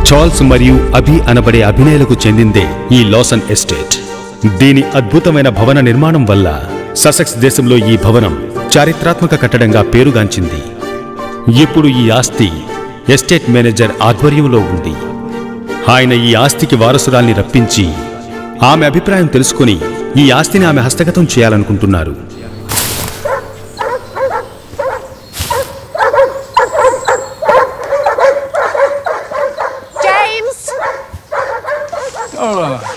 Charles మరియు అభి అనబడే అభినయులకు చెందిందే ఈ లాసన్ ఎస్టేట్ దీని అద్భుతమైన భవన నిర్మాణం వల్ల ససెక్స్ దేశంలో ఈ భవనం చారిత్రాత్మక కట్టడంగా పేరుగాంచింది ఇప్పుడు ఈ ఆస్తి ఎస్టేట్ మేనేజర్ ఆధ్వర్యంలో ఉంది ఆయన ఈ ఆస్తికి వారసురాల్ని రప్పించి ఆమె అభిప్రాయం తెలుసుకుని ఈ ఆస్తిని ఆమె హస్తగతం చేయాలనుకుంటున్నారు James! Oh,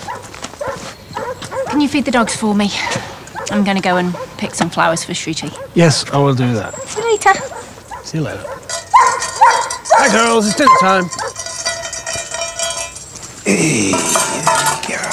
Can you feed the dogs for me? I'm going to go and pick some flowers for Shruti. yes, I will do that. See you later. See you later. Hi, girls. It's dinner time. Hey, girl.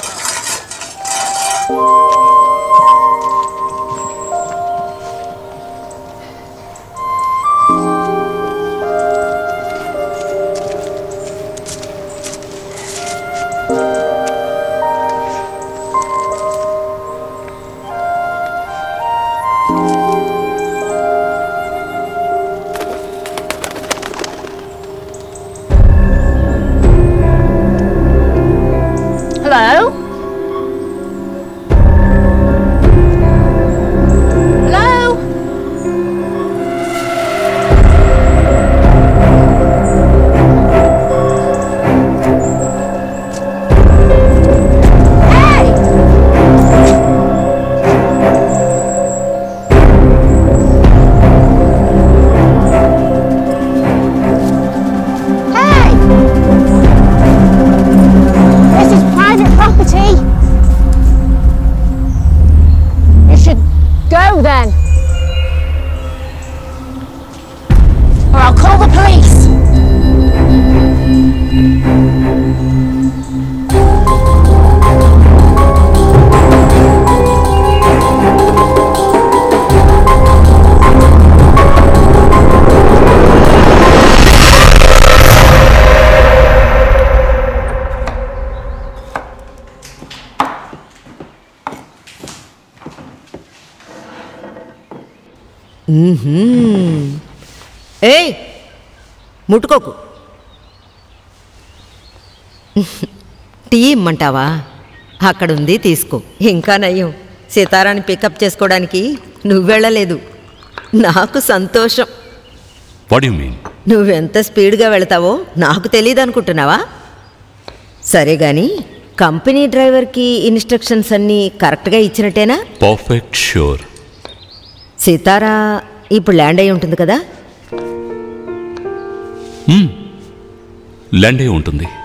Hello? Hello? Hey! Hey! This is private property. You should go then. Or I'll call the police. ఏయ్ ముట్టుకోకు tea ఇమ్మంటావా అక్కడుంది తీసుకో ఇంకా నయ్యం సీతారాన్ని pickup చేసుకోవడానికి నువ్వు వెళ్ళలేదు నాకు సంతోషం వాట్ యు మీన్ నువ్వెంత స్పీడ్గా వెళతావో నాకు తెలియదు అనుకుంటున్నావా సరే గాని కంపెనీ డ్రైవర్కి ఇన్స్ట్రక్షన్స్ అన్నీ కరెక్ట్గా ఇచ్చినట్టేనా పర్ఫెక్ట్ షూర్ సీతారా ఇప్పుడు ల్యాండ్ అయి ఉంటుంది కదా ల్యాండ్ అయి ఉంటుంది